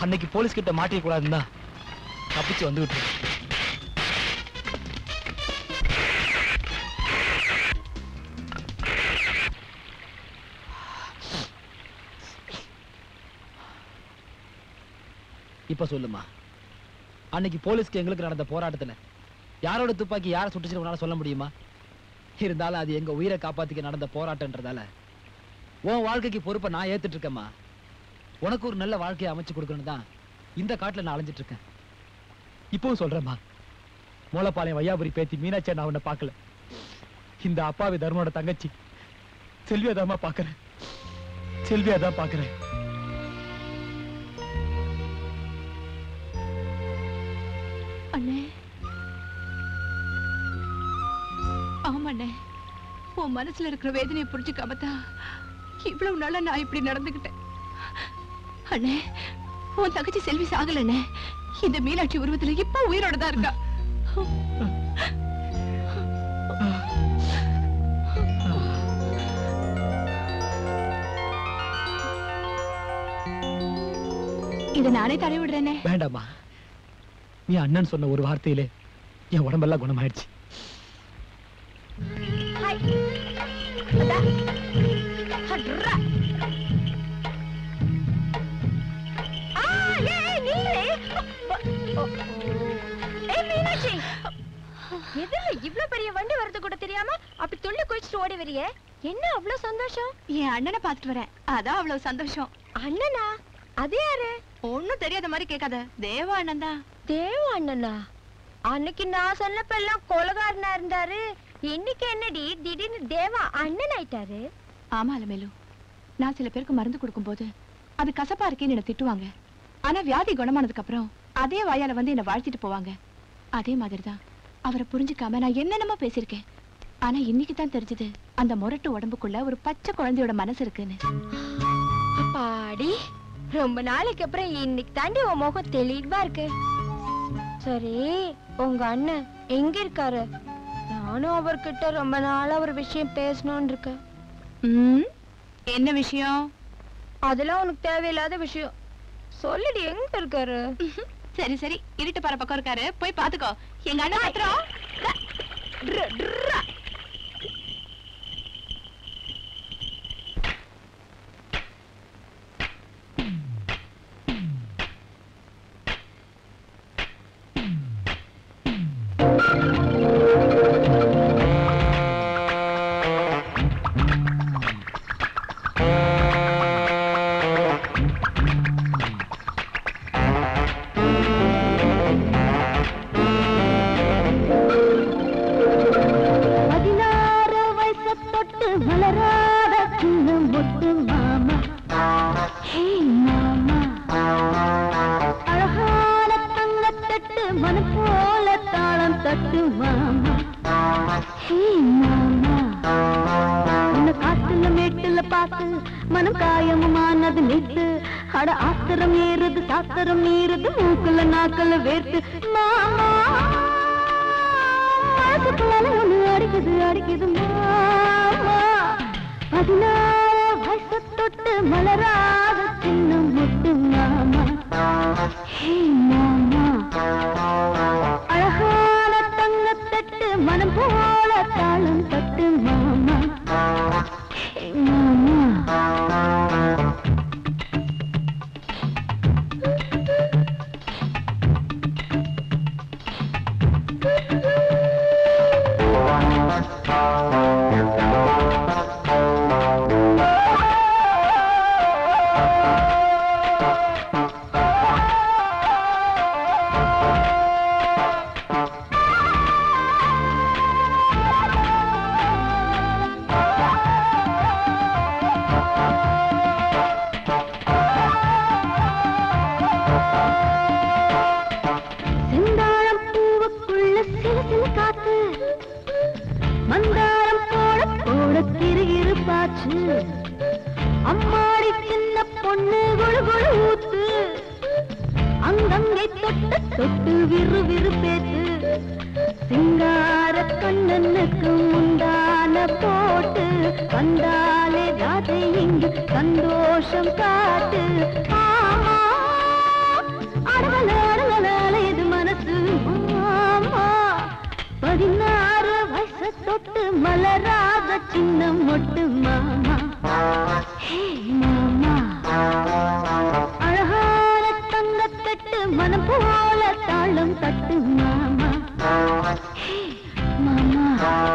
அன்னைக்கு போலீஸ் கிட்ட மாட்டிக்க கூடாதுன்னு தான் தப்பிச்சு வந்துகிட்டு இருக்கேன். இப்ப சொல்லுமா அன்னைக்கு போலீஸ்க்கு எங்களுக்கு நடந்த போராட்டத்துல யாரோட துப்பாக்கி யாரை சுட்டுச்சுன்னு உன்னால சொல்ல முடியுமா இருந்தாலும் அது எங்க உயிரை காப்பாத்திக்க நடந்த போராட்டம்ன்றதால உன் வாழ்க்கைக்கு பொறுப்பை நான் ஏத்துட்டு இருக்கேம்மா உனக்கு ஒரு நல்ல வாழ்க்கையை அமைச்சு கொடுக்கணும் தான் இந்த காட்டுல நான் அலைஞ்சிட்டு இருக்கேன் இப்பவும் சொல்றேம்மா மூலப்பாளையம் வையாபுரி பேத்தி மீனாட்சி நான் உன்னை பார்க்கல இந்த அப்பாவி தர்மனோட தங்கச்சி செல்வியா தாம்மா பார்க்கறேன் செல்வியா தான் பார்க்கறேன் அண்ணே ஆமாண்ணே உன் மனசுல இருக்கிற வேதனையை புரிஞ்சுக்காம தான் இவ்வளவு நாளா நான் இப்படி நடந்துகிட்டேன் அண்ணே உன் தங்கச்சி செல்வி சாகலண்ணே இந்த மீனாட்சி உருவத்துல இப்ப உயிரோட தான் இருக்கா இத நானே தடை விடுறேனே வேண்டாம்மா நீ அண்ணன் சொன்ன ஒரு வார்த்தையிலே என் உடம்பெல்லாம் குணமாயிடுச்சு எதுல இவ்ளோ பெரிய வண்டி வரது கூட தெரியாம அப்படி துள்ளி குளிச்சுட்டு ஓடி வரியே என்ன அவ்ளோ சந்தோஷம் என் அண்ணனை பாத்துட்டு வரேன் அதான் அவ்வளவு சந்தோஷம் அண்ணனா அது யாரு ஒண்ணும் தெரியாத மாதிரி கேட்காத தேவா அண்ணன் தான் தேவ அண்ணனா அன்னைக்கு நான் சொன்னப்ப எல்லாம் கொலகாரனா இருந்தாரு இன்னைக்கு என்னடி திடீர்னு தேவா அண்ணன் ஆயிட்டாரு ஆமா அலமேலு நான் சில பேருக்கு மருந்து கொடுக்கும்போது அது கசப்பா இருக்கேன்னு என்ன திட்டுவாங்க ஆனா வியாதி குணமானதுக்கு அப்புறம் அதே வாயால வந்து என்ன வாழ்த்திட்டு போவாங்க அதே மாதிரிதான் அவரை புரிஞ்சுக்காம நான் என்னென்னமோ பேசியிருக்கேன் ஆனா இன்னைக்கு தான் தெரிஞ்சது அந்த முரட்டு உடம்புக்குள்ள ஒரு பச்சை குழந்தையோட மனசு இருக்குன்னு அப்பாடி ரொம்ப நாளைக்கு அப்புறம் இன்னைக்கு தாண்டி உன் முகம் தெளிவா இருக்கு சரி உங்க அண்ணன் எங்க இருக்காரு நானும் அவர்கிட்ட ரொம்ப நாளா ஒரு விஷயம் பேசணும்னு இருக்கேன் ம், என்ன விஷயம் அதெல்லாம் உனக்கு தேவையில்லாத விஷயம் சொல்லுடி எங்க இருக்காரு சரி சரி இருட்டு பாற பக்கம் இருக்காரு போய் பாத்துக்கோ எங்க அண்ணன் பத்திரம் பதினாறு வயசு தொட்டு மலராத சின்ன முத்து மாமா ஹே மாமா அழகான தங்கத்தட்டு மனம் போல தாளம் தட்டு மாமா ஹே மாமா உன்னை காட்டுல மேட்டுல பார்த்து மனம் காயமுமானது நேத்து அட ஆத்திரம் ஏறுது சாத்திரம் மீறுது மூக்குல நாக்குல வேர்த்து மாமா மனசுக்குள்ளால ஒண்ணு அடிக்குது அடிக்குது மாமா பதினாறு வயசு தொட்டு மலராத சின்ன முட்டு மாமா ஹே மாமா அழகான தங்கத்தட்டு மனம் போல தாளம் தட்டு மாமா ஹே மாமா செந்தாழம் பூவுக்குள்ள சில சில காத்து மந்தாரம் போட போட கிருகிரு பாச்சு அம்மாடி சின்ன பொண்ணு குழு குழு ஊத்து அங்கங்கே தொட்டு தொட்டு விறு விறு பேத்து சிங்கார கண்ணனுக்கு உண்டான போட்டு வந்தாலே ராதை இங்கு சந்தோஷம் காட்டு ஆமா சின்ன மொட்டு மாமா ஹே மாமா அழகான தங்கத்தட்டு மனம் போல தாளம் தட்டு மாமா ஹே மாமா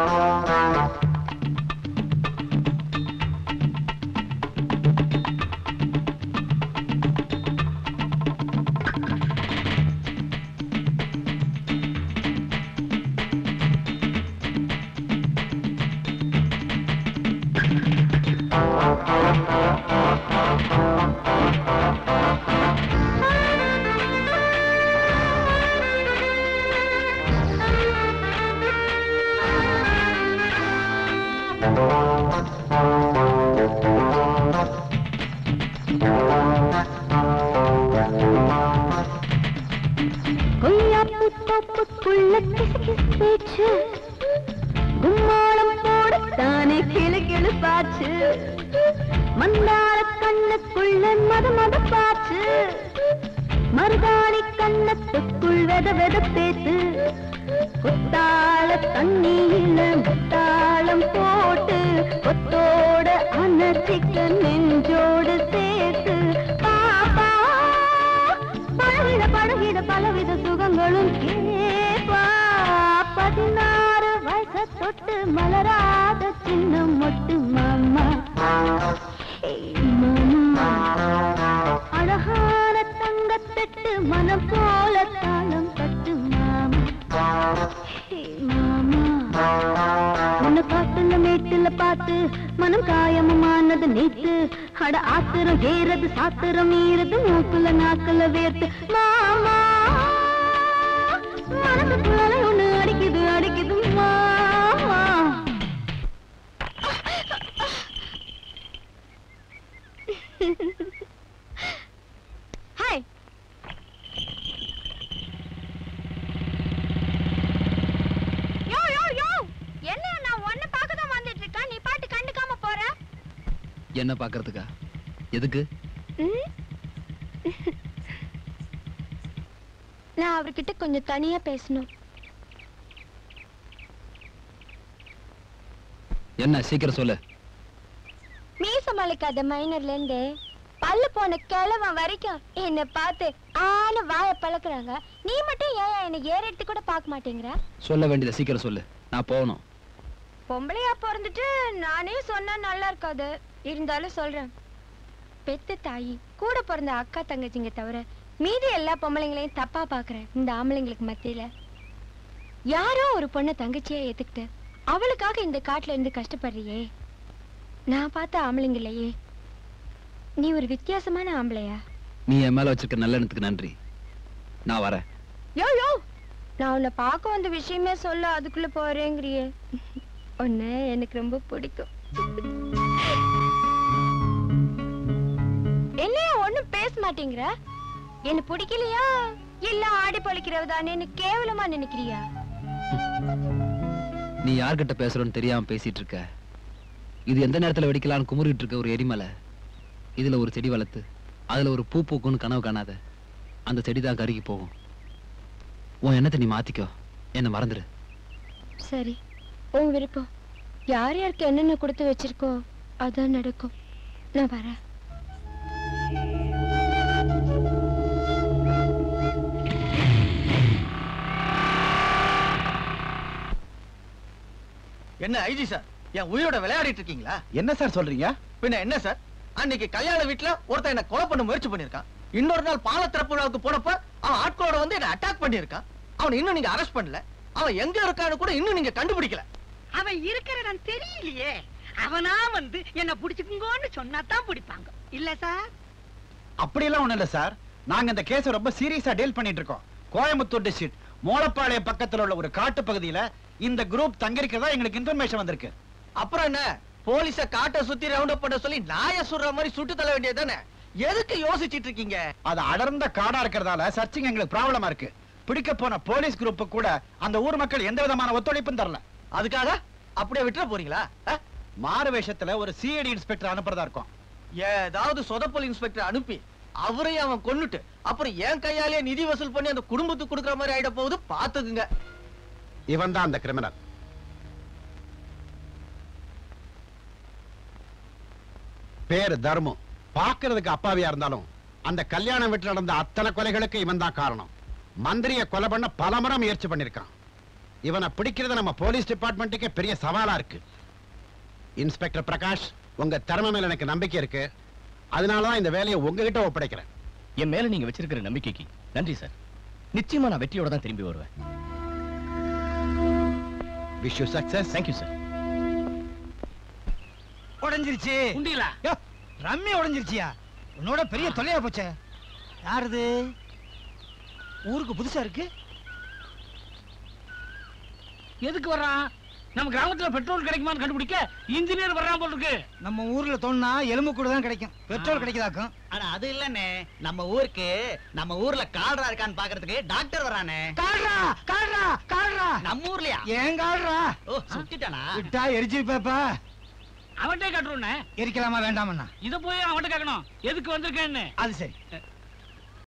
கொய்யாப்பு தோப்புக்குள்ள கிசு கிசு பேச்சு கும்மாளம் போட தானே கிளு கிளு பாச்சு மந்தார கண்ணுக்குள்ள மத மத பாச்சு மருதாணி கண்ணத்துக்குள் வெத வெத பேத்து குத்தாள தண்ணியில முத்தாளம் போட்டு கொத்தோட அனச்சிக்க நெஞ்சோடு சேர்த்து பாப்பா பழகிட பழகிட பலவித சுகங்களும் கேப்பா பதினாறு வயச தொட்டு மலராத சின்ன மொட்டு மாமா ஏய் மாமா அழகான தங்கத்தட்டு மனம் போல தாளம் தட்டு மாமா ஏய் மாமா உன்னை காட்டுல மேட்டுல பார்த்து மனம் காயமுமானது நேத்து அட ஆத்திரம் ஏறது சாத்திரம் மீறது மூக்குல நாக்குல வேர்த்து மாமா மனசுக்குள்ள ஒண்ணு அடிக்குது அடிக்குது மாமா ஹாய் யோ யோ யோ என்ன நான் உன்னை பார்க்க தான் வந்துட்டு இருக்கேன் நீ பாட்டு கண்டுக்காம போற என்ன பாக்குறதுக்கா எதுக்கு ம்? நான் அவர்கிட்ட கொஞ்சம் தனியா பேசணும் என்ன சீக்கிரம் சொல்லு மீச மலைக்காத மைனர்ல இருந்து பல்லு போன கிழவன் வரைக்கும் என்ன பார்த்து ஆன வாய பழக்குறாங்க நீ மட்டும் ஏன் என்ன ஏறெடுத்து கூட பார்க்க மாட்டேங்கிற சொல்ல வேண்டியதை சீக்கிரம் சொல்லு நான் போகணும் பொம்பளையா பிறந்துட்டு நானே சொன்னா நல்லா இருக்காது இருந்தாலும் சொல்றேன் பெத்த தாயி கூட பிறந்த அக்கா தங்கச்சிங்க தவிர மீதி எல்லா பொம்பளைங்களையும் தப்பா பாக்குறேன் இந்த ஆம்பளைங்களுக்கு மத்தியில யாரோ ஒரு பொண்ணை தங்கச்சியா ஏத்துக்கிட்டு அவளுக்காக இந்த காட்டுல இருந்து கஷ்டப்படுறியே நான் பார்த்த ஆம்பளைங்க இல்லையே நீ ஒரு வித்தியாசமான ஆம்பளையா நீ என் மேல வச்சிருக்க நல்ல எண்ணத்துக்கு நன்றி நான் வரேன் யோ யோ நான் உன்னை பார்க்க வந்த விஷயமே சொல்ல அதுக்குள்ள போறேங்கிறியே உன்னை எனக்கு ரொம்ப பிடிக்கும் என்னைய ஒண்ணும் பேச மாட்டேங்கிற என்ன பிடிக்கலையா இல்ல ஆடி பொழிக்கிறவதானேன்னு கேவலமா நினைக்கிறியா நீ யார்கிட்ட பேசுறோன்னு தெரியாம பேசிட்டு இருக்க இது எந்த நேரத்துல வெடிக்கலாம்னு குமுறிட்டு இருக்க ஒரு எரிமலை இதுல ஒரு செடி வளர்த்து அதுல ஒரு பூ பூக்கும்னு கனவு காணாத அந்த செடி தான் கருகி போகும் உன் எண்ணத்தை நீ மாத்திக்கோ என்ன மறந்துடு சரி உன் விருப்பம் யார் யாருக்கு என்னென்ன கொடுத்து வச்சிருக்கோ அதான் நடக்கும் நான் வரேன் என்ன ஐஜி சார் என் உயிரோட விளையாடிட்டு இருக்கீங்களா என்ன சார் சொல்றீங்க பின்ன என்ன சார் அன்னைக்கு கல்யாண வீட்டுல ஒருத்தன் என்ன கொலை பண்ண முயற்சி பண்ணிருக்கான் இன்னொரு நாள் பால திறப்பு விழாவுக்கு போனப்ப அவன் ஆட்களோட வந்து என்ன அட்டாக் பண்ணிருக்கான் அவனை இன்னும் நீங்க அரெஸ்ட் பண்ணல அவன் எங்க இருக்கான்னு கூட இன்னும் நீங்க கண்டுபிடிக்கல அவன் இருக்கிற இடம் தெரியலையே அவனா வந்து என்ன புடிச்சுக்குங்கன்னு சொன்னாதான் பிடிப்பாங்க இல்ல சார் அப்படியெல்லாம் ஒண்ணும் இல்ல சார் நாங்க இந்த கேஸ ரொம்ப சீரியஸா டீல் பண்ணிட்டு இருக்கோம் கோயம்புத்தூர் டிஸ்ட்ரிக்ட் மோலப்பாளையம் பக்கத்துல உள்ள ஒரு காட்டு பகுதியில இந்த குரூப் தங்கிருக்கிறதா எங்களுக்கு இன்ஃபர்மேஷன் வந்திருக்கு அப்புறம் என்ன போலீஸ காட்ட சுத்தி ரவுண்ட் அப் பண்ண சொல்லி நாய சுடுற மாதிரி சுட்டு தள்ள வேண்டியதுதானே எதுக்கு யோசிச்சிட்டு இருக்கீங்க அது அடர்ந்த காடா இருக்கிறதால சர்ச்சிங் எங்களுக்கு ப்ராப்ளமா இருக்கு பிடிக்க போன போலீஸ் குரூப் கூட அந்த ஊர் மக்கள் எந்த விதமான ஒத்துழைப்பும் தரல அதுக்காக அப்படியே விட்டுற போறீங்களா அஹ்? மாறு வேஷத்துல ஒரு சிஐடி இன்ஸ்பெக்டர் அனுப்புறதா இருக்கும் ஏதாவது சொதப்பல் இன்ஸ்பெக்டர் அனுப்பி அவரையும் அவன் கொன்னுட்டு அப்புறம் என் கையாலே நிதி வசூல் பண்ணி அந்த குடும்பத்துக்கு கொடுக்குற மாதிரி ஆயிட போகுது பாத்துக்குங்க இவன் தான் அந்த கிரிமினல் பேரு தர்மு பார்க்கிறதுக்கு அப்பாவியா இருந்தாலும் அந்த கல்யாண வீட்டில் நடந்த அத்தனை கொலைகளுக்கு இவன் தான் காரணம் மந்திரிய கொலை பண்ண பலமுறை முயற்சி பண்ணிருக்கான் இவனை பிடிக்கிறது நம்ம போலீஸ் டிபார்ட்மெண்ட்டுக்கே பெரிய சவாலா இருக்கு இன்ஸ்பெக்டர் பிரகாஷ் உங்க திறமை மேல எனக்கு நம்பிக்கை இருக்கு அதனாலதான் இந்த வேலையை உங்ககிட்ட ஒப்படைக்கிறேன் என் மேல நீங்க வச்சிருக்கிற நம்பிக்கைக்கு நன்றி சார் நிச்சயமா நான் வெற்றியோட தான் திரும்பி வருவேன் wish you success thank you sir உடைஞ்சிருச்சு உண்டிகளா யோ, ரம்மி உடைஞ்சிருச்சியா உன்னோட பெரிய தொல்லையா போச்சே யாருது ஊருக்கு புதுசா இருக்கு எதுக்கு வர்றான் நம்ம கிராமத்துல பெட்ரோல் கிடைக்குமான்னு கண்டுபிடிக்க இன்ஜினியர் வர்றான் போல இருக்கு நம்ம ஊர்ல தோணுனா எலும்பு கூட தான் கிடைக்கும் பெட்ரோல் கிடைக்குதாக்கும் ஆனா அது இல்லண்ணே நம்ம ஊருக்கு நம்ம ஊர்ல கால்ரா இருக்கான்னு பாக்குறதுக்கு டாக்டர் வரானே கால்ரா கால்ரா கால்ரா நம்ம ஊர்லயா ஏன் கால்ரா ஓ சுத்திட்டானா விட்டா எரிச்சிருப்பேப்பா அவன்கிட்ட கட்டுறோன்னு எரிக்கலாமா வேண்டாமண்ணா இத போய் அவன்கிட்ட கேட்கணும் எதுக்கு வந்திருக்கேன்னு அது சரி